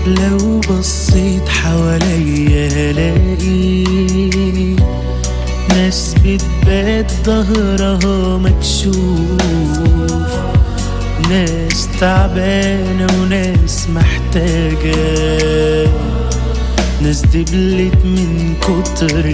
لو بصيت حواليا هلاقي ناس بتبات ظهرها مكشوف ناس تعبانة وناس محتاجة ناس دبلت من كتر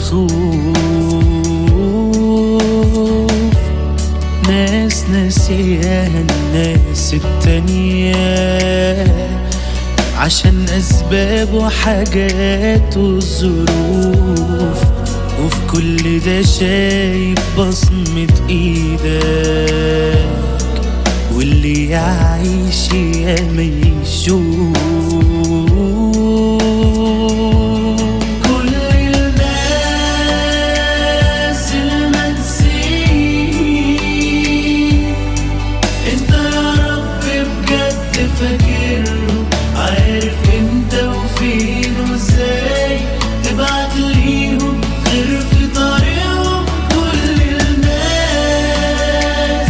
الخوف ناس ناسيها الناس التانية عشان أسباب وحاجات وظروف وفي كل ده شايف بصمة إيدك واللي يعيش يا ما يشوف كل الناس المنسيين انت يا رب بجد فاكرهم عارف انت وفين وازاي تبعت ليهم غير في طريقهم كل الناس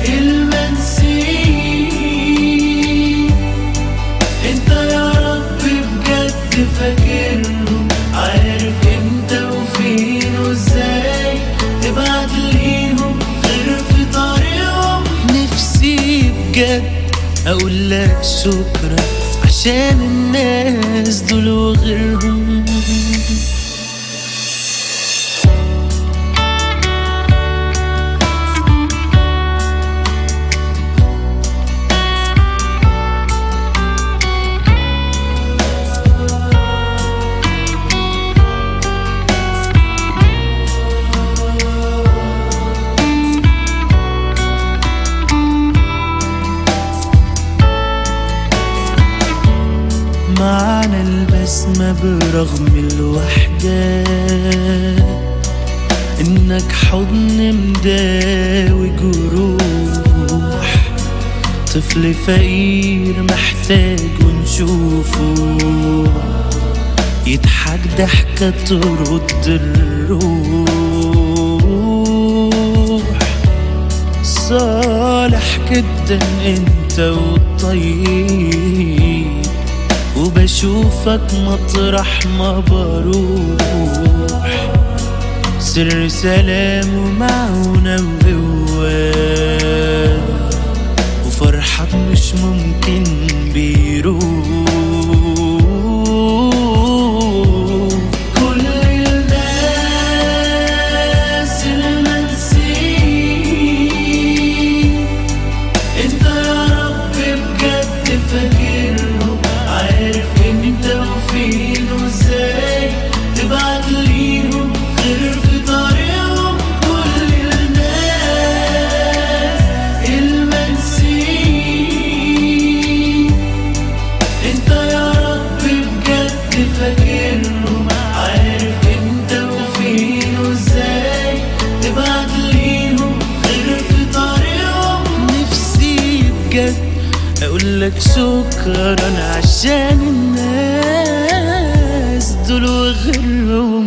المنسيين انت يا رب بجد فاكرهم عارف انت وفين وازاي تبعت ليهم غير في طريقهم نفسي بجد اقول لك شكرا عشان الناس دول وغيرهم معنى البسمة برغم الوحدة إنك حضن مداوي جروح طفل فقير محتاج ونشوفه يضحك ضحكة ترد الروح صالح جدا انت والطيب وبشوفك مطرح ما بروح سر سلام ومعونة وقوة وفرحك مش ممكن بيروح كل الناس المنسيين انت يا رب بجد فاكرهم عارف انت وفين وازاي تبعت ليهم غير في طريقهم كل الناس المنسيين انت يا رب بجد فاكرهم عارف انت وفين وازاي تبعت ليهم غير في طريقهم نفسي بجد اقول لك شكرا عشان الناس دول وغيرهم